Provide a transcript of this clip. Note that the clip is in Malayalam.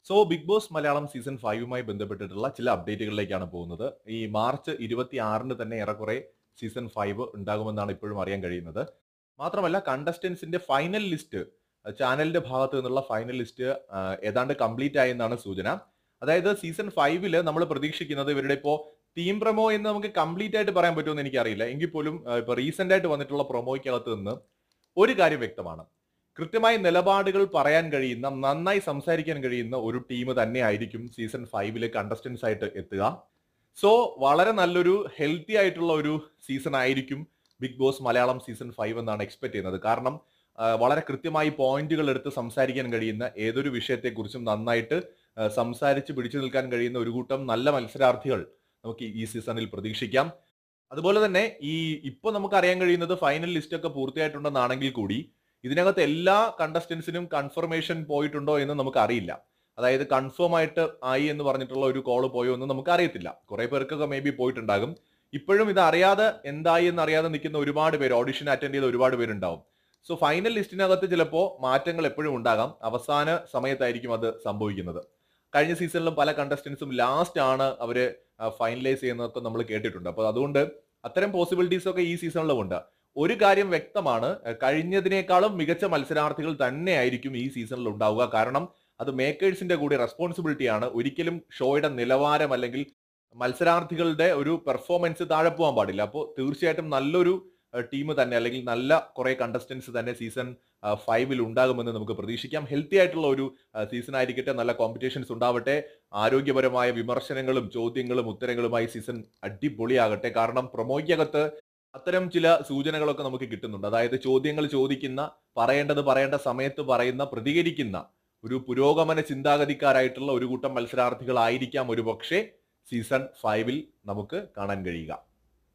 സോ ബിഗ് ബോസ് മലയാളം സീസൺ ഫൈവുമായി ബന്ധപ്പെട്ടിട്ടുള്ള ചില അപ്ഡേറ്റുകളിലേക്കാണ് പോകുന്നത് ഈ മാർച്ച് ഇരുപത്തി ആറിന് തന്നെ ഏറെക്കുറെ സീസൺ ഫൈവ് ഉണ്ടാകുമെന്നാണ് ഇപ്പോഴും അറിയാൻ കഴിയുന്നത് മാത്രമല്ല കണ്ടസ്റ്റൻസിന്റെ ഫൈനൽ ലിസ്റ്റ് ചാനലിന്റെ ഭാഗത്ത് നിന്നുള്ള ഫൈനൽ ലിസ്റ്റ് ഏതാണ്ട് കംപ്ലീറ്റ് ആയി എന്നാണ് സൂചന അതായത് സീസൺ ഫൈവില് നമ്മൾ പ്രതീക്ഷിക്കുന്നത് ഇവരുടെ ഇപ്പോ ടീം പ്രൊമോ എന്ന് നമുക്ക് കംപ്ലീറ്റ് ആയിട്ട് പറയാൻ പറ്റുമെന്ന് എനിക്കറിയില്ല എങ്കിൽ പോലും ആ, ഇപ്പൊ റീസെന്റ് ആയിട്ട് വന്നിട്ടുള്ള പ്രൊമോയ്ക്കകത്ത് നിന്ന് ഒരു കാര്യം വ്യക്തമാണ് കൃത്യമായി നിലപാടുകൾ പറയാൻ കഴിയുന്ന നന്നായി സംസാരിക്കാൻ കഴിയുന്ന ഒരു ടീം തന്നെ ആയിരിക്കും സീസൺ ഫൈവില് കണ്ടസ്റ്റൻസ് ആയിട്ട് എത്തുക സോ വളരെ നല്ലൊരു ഹെൽത്തി ആയിട്ടുള്ള ഒരു സീസൺ ആയിരിക്കും ബിഗ് ബോസ് മലയാളം സീസൺ ഫൈവ് എന്നാണ് എക്സ്പെക്ട് ചെയ്യുന്നത് കാരണം ആ, വളരെ കൃത്യമായി പോയിന്റുകൾ എടുത്ത് സംസാരിക്കാൻ കഴിയുന്ന ഏതൊരു വിഷയത്തെക്കുറിച്ചും നന്നായിട്ട് ആ, സംസാരിച്ച് പിടിച്ചു നിൽക്കാൻ കഴിയുന്ന ഒരു കൂട്ടം നല്ല മത്സരാർത്ഥികൾ നമുക്ക് ഈ സീസണിൽ പ്രതീക്ഷിക്കാം അതുപോലെ തന്നെ ഈ ഇപ്പൊ നമുക്ക് അറിയാൻ കഴിയുന്നത് ഫൈനൽ ലിസ്റ്റ് ഒക്കെ പൂർത്തിയായിട്ടുണ്ടെന്നാണെങ്കിൽ കൂടി ഇതിനകത്ത് എല്ലാ കണ്ടസ്റ്റൻസിനും കൺഫർമേഷൻ പോയിട്ടുണ്ടോ എന്ന് നമുക്ക് അറിയില്ല അതായത് കൺഫേം ആയിട്ട് ആയി എന്ന് പറഞ്ഞിട്ടുള്ള ഒരു കോള് പോയോ എന്ന് നമുക്ക് അറിയത്തില്ല കുറെ പേർക്കൊക്കെ മേ ബി പോയിട്ടുണ്ടാകും ഇപ്പോഴും ഇത് അറിയാതെ എന്തായി എന്ന് അറിയാതെ നിൽക്കുന്ന ഒരുപാട് പേര് ഓഡിഷൻ അറ്റൻഡ് ചെയ്ത ഒരുപാട് പേരുണ്ടാവും സോ ഫൈനൽ ലിസ്റ്റിനകത്ത് ചിലപ്പോൾ മാറ്റങ്ങൾ എപ്പോഴും ഉണ്ടാകാം അവസാന സമയത്തായിരിക്കും അത് സംഭവിക്കുന്നത് കഴിഞ്ഞ സീസണിലും പല കണ്ടസ്റ്റൻസും ലാസ്റ്റ് ആണ് അവര് ഫൈനലൈസ് ചെയ്യുന്നതൊക്കെ നമ്മൾ കേട്ടിട്ടുണ്ട് അപ്പോൾ അതുകൊണ്ട് അത്തരം പോസിബിലിറ്റീസ് ഒക്കെ ഈ സീസണിലും ഉണ്ട് ഒരു കാര്യം വ്യക്തമാണ് അഹ് കഴിഞ്ഞതിനേക്കാളും മികച്ച മത്സരാർത്ഥികൾ തന്നെയായിരിക്കും ഈ സീസണിൽ ഉണ്ടാവുക കാരണം അത് മേക്കേഴ്സിന്റെ കൂടി റെസ്പോൺസിബിലിറ്റിയാണ് ഒരിക്കലും ഷോയുടെ നിലവാരം അല്ലെങ്കിൽ മത്സരാർത്ഥികളുടെ ഒരു പെർഫോമൻസ് താഴെ പോകാൻ പാടില്ല അപ്പോൾ തീർച്ചയായിട്ടും നല്ലൊരു ടീം തന്നെ അല്ലെങ്കിൽ നല്ല കുറെ കണ്ടസ്റ്റൻസ് തന്നെ സീസൺ ഫൈവിൽ ഉണ്ടാകുമെന്ന് നമുക്ക് പ്രതീക്ഷിക്കാം ഹെൽത്തി ആയിട്ടുള്ള ഒരു സീസൺ ആയിരിക്കട്ടെ നല്ല കോമ്പറ്റീഷൻസ് ഉണ്ടാവട്ടെ ആരോഗ്യപരമായ വിമർശനങ്ങളും ചോദ്യങ്ങളും ഉത്തരങ്ങളുമായി സീസൺ അടിപൊളിയാകട്ടെ കാരണം പ്രൊമോയ്ക്കകത്ത് അത്തരം ചില സൂചനകളൊക്കെ നമുക്ക് കിട്ടുന്നുണ്ട് അതായത് ചോദ്യങ്ങൾ ചോദിക്കുന്ന പറയേണ്ടത് പറയേണ്ട സമയത്ത് പറയുന്ന പ്രതികരിക്കുന്ന ഒരു പുരോഗമന ചിന്താഗതിക്കാരായിട്ടുള്ള ഒരു കൂട്ടം മത്സരാർത്ഥികളായിരിക്കാം ഒരു പക്ഷേ സീസൺ ഫൈവിൽ നമുക്ക് കാണാൻ കഴിയുക